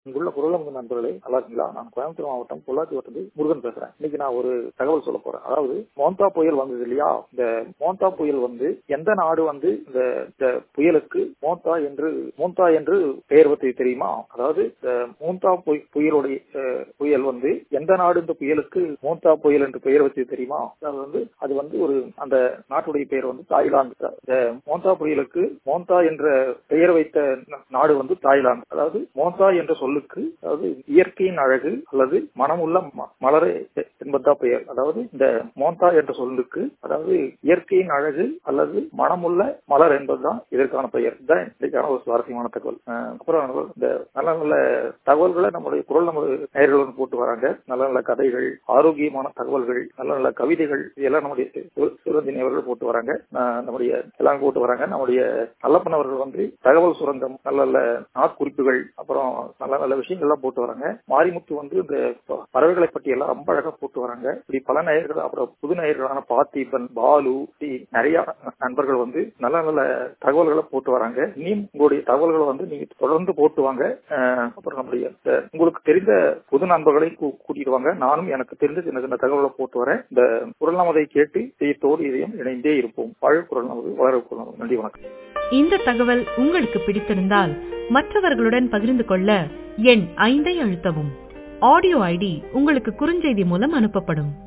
இங்குள்ள குரலம்பு நண்பர்களே நல்லா இருக்கீங்களா நான் கோயம்புத்தூர் மாவட்டம் பொள்ளாச்சி வட்டத்து முருகன் பேசுறேன் இன்னைக்கு நான் ஒரு தகவல் சொல்ல போறேன் அதாவது மோந்தா புயல் வந்தது இல்லையா இந்த மோந்தா புயல் வந்து எந்த நாடு வந்து இந்த இந்த புயலுக்கு மோந்தா என்று மோந்தா என்று பெயர் பற்றி தெரியுமா அதாவது இந்த மோந்தா புய- புயலுடைய அஹ், புயல் வந்து எந்த நாடு இந்த புயலுக்கு மோந்தா புயல் என்று பெயர் வச்சு தெரியுமா அது வந்து அது வந்து ஒரு அந்த நாட்டுடைய பெயர் வந்து தாய்லாந்து இந்த மோந்தா புயலுக்கு மோந்தா என்ற பெயர் வைத்த ந- நாடு வந்து தாய்லாந்து அதாவது மோந்தா என்ற சொல்லுக்கு அதாவது இயற்கையின் அழகு அல்லது மனமுள்ள ம- மலரே என்பதுதான் பெயர் அதாவது இந்த மோந்தா என்ற சொல்லுக்கு அதாவது இயற்கையின் அழகு அல்லது மனமுள்ள மலர் என்பதுதான் இதற்கான பெயர் இதுதான் இதுக்கான ஒரு சுவாரஸ்யமான தகவல் அஹ் அப்புறம் இந்த நல்ல நல்ல தகவல்களை நம்முடைய குரல் நமது நேயர்களுடன் போட்டு வராங்க நல்ல நல்ல கதைகள் ஆரோக்கியமான தகவல்கள் நல்ல நல்ல கவிதைகள் இதெல்லாம் நம்முடைய சிவ- சிவரஞ்சனி அவர்கள் போட்டு வராங்க அஹ் நம்முடைய எல்லாம் போட்டு வராங்க நம்முடைய நல்லப்பன் அவர்கள் வந்து தகவல் சுரங்கம் நல்ல நல்ல நாட்குறிப்புகள் அப்புறம் நல்ல நல்ல விஷயங்கள்லாம் போட்டு வராங்க மாரிமுத்து வந்து இந்த ப- பறவைகளை பற்றி எல்லாம் ரொம்ப அழகா போட்டு வராங்க இப்படி பல நேயர்கள் அப்புறம் புது நேயர்களான பார்த்திபன் பாலு இப்படி நிறைய நண்பர்கள் வந்து நல்ல நல்ல தகவல்களை போட்டு வராங்க இனியும் உங்களுடைய தகவல்களை வந்து நீங்க தொடர்ந்து போட்டு வாங்க அஹ் அப்புறம் நம்முடைய அஹ் உங்களுக்கு தெரிந்த புது நண்பர்களை கூ- கூட்டிட்டு வாங்க நானும் எனக்கு தெரிந்த சின்ன சின்ன தகவல்களை போட்டு வரேன் இந்த குரல் நமதை கேட்டு இதயத்தோடு இதயம் இணைந்தே இருப்போம் பழ குரல் நமது வளர குரல் நமது நன்றி வணக்கம் இந்த தகவல் உங்களுக்கு பிடித்திருந்தால் மற்றவர்களுடன் பகிர்ந்து கொள்ள எண் ஐந்தை அழுத்தவும் ஆடியோ ஐடி உங்களுக்கு குறுஞ்செய்தி மூலம் அனுப்பப்படும்